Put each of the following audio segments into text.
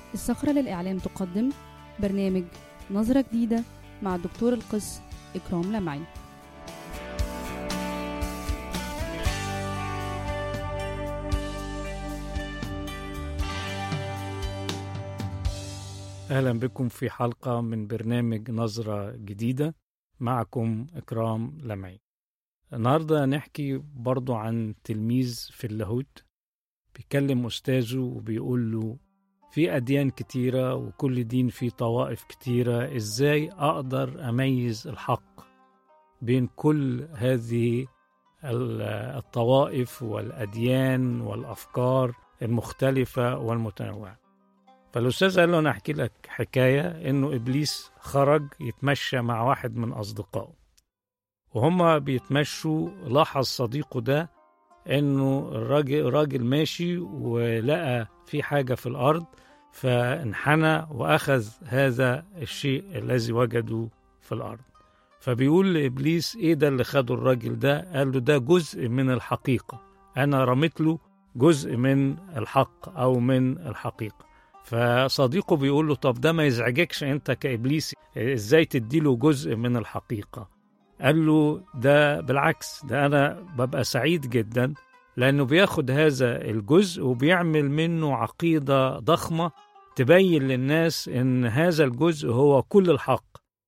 الصخرة للإعلام تقدم برنامج نظرة جديدة مع الدكتور القس إكرام لمعي أهلا بكم في حلقة من برنامج نظرة جديدة معكم إكرام لمعي النهاردة نحكي برضو عن تلميذ في اللاهوت بيكلم أستاذه وبيقول له في أديان كتيرة وكل دين فيه طوائف كتيرة إزاي أقدر أميز الحق بين كل هذه الطوائف والأديان والأفكار المختلفة والمتنوعة فالأستاذ قال له أنا أحكي لك حكاية إنه إبليس خرج يتمشى مع واحد من أصدقائه وهما بيتمشوا لاحظ صديقه ده إنه الراجل راجل ماشي ولقى في حاجة في الأرض فانحنى وأخذ هذا الشيء الذي وجده في الأرض فبيقول لإبليس إيه ده اللي خده الراجل ده قال له ده جزء من الحقيقة أنا رميت له جزء من الحق أو من الحقيقة فصديقه بيقول له طب ده ما يزعجكش انت كابليس ازاي تديله جزء من الحقيقه قال له ده بالعكس ده انا ببقى سعيد جدا لانه بياخد هذا الجزء وبيعمل منه عقيده ضخمه تبين للناس ان هذا الجزء هو كل الحق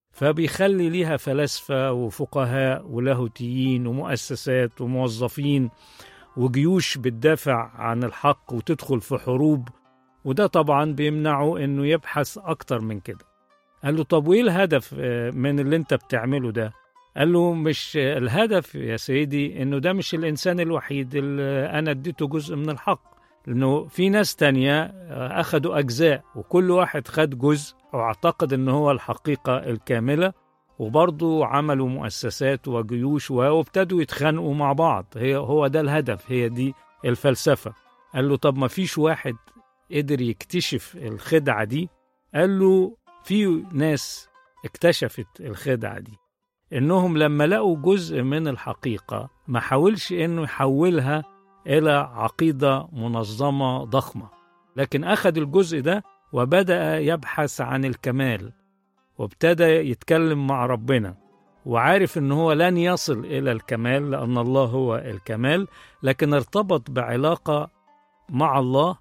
فبيخلي ليها فلاسفه وفقهاء ولاهوتيين ومؤسسات وموظفين وجيوش بتدافع عن الحق وتدخل في حروب وده طبعا بيمنعه انه يبحث اكتر من كده قال له طب وايه الهدف من اللي انت بتعمله ده قال له مش الهدف يا سيدي انه ده مش الانسان الوحيد اللي انا اديته جزء من الحق لانه في ناس تانية اخدوا اجزاء وكل واحد خد جزء واعتقد ان هو الحقيقة الكاملة وبرضه عملوا مؤسسات وجيوش وابتدوا يتخانقوا مع بعض هي هو ده الهدف هي دي الفلسفة قال له طب ما فيش واحد قدر يكتشف الخدعة دي قال له في ناس اكتشفت الخدعة دي إنهم لما لقوا جزء من الحقيقة ما حاولش إنه يحولها إلى عقيدة منظمة ضخمة لكن أخذ الجزء ده وبدأ يبحث عن الكمال وابتدى يتكلم مع ربنا وعارف ان هو لن يصل الى الكمال لان الله هو الكمال لكن ارتبط بعلاقه مع الله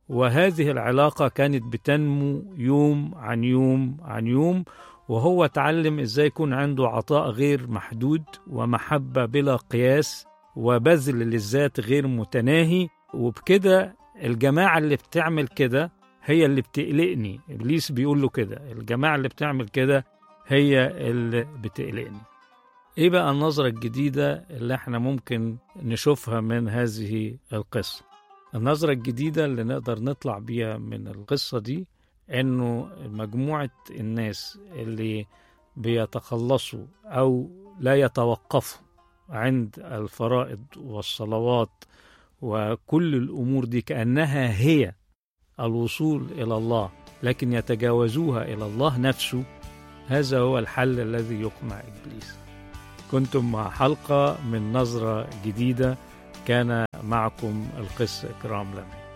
وهذه العلاقة كانت بتنمو يوم عن يوم عن يوم وهو اتعلم ازاي يكون عنده عطاء غير محدود ومحبة بلا قياس وبذل للذات غير متناهي وبكده الجماعة اللي بتعمل كده هي اللي بتقلقني إبليس بيقول له كده الجماعة اللي بتعمل كده هي اللي بتقلقني ايه بقى النظرة الجديدة اللي احنا ممكن نشوفها من هذه القصة النظرة الجديدة اللي نقدر نطلع بيها من القصة دي إنه مجموعة الناس اللي بيتخلصوا أو لا يتوقفوا عند الفرائض والصلوات وكل الأمور دي كأنها هي الوصول إلى الله لكن يتجاوزوها إلى الله نفسه هذا هو الحل الذي يقمع إبليس كنتم مع حلقة من نظرة جديدة كان معكم القس إكرام لمعي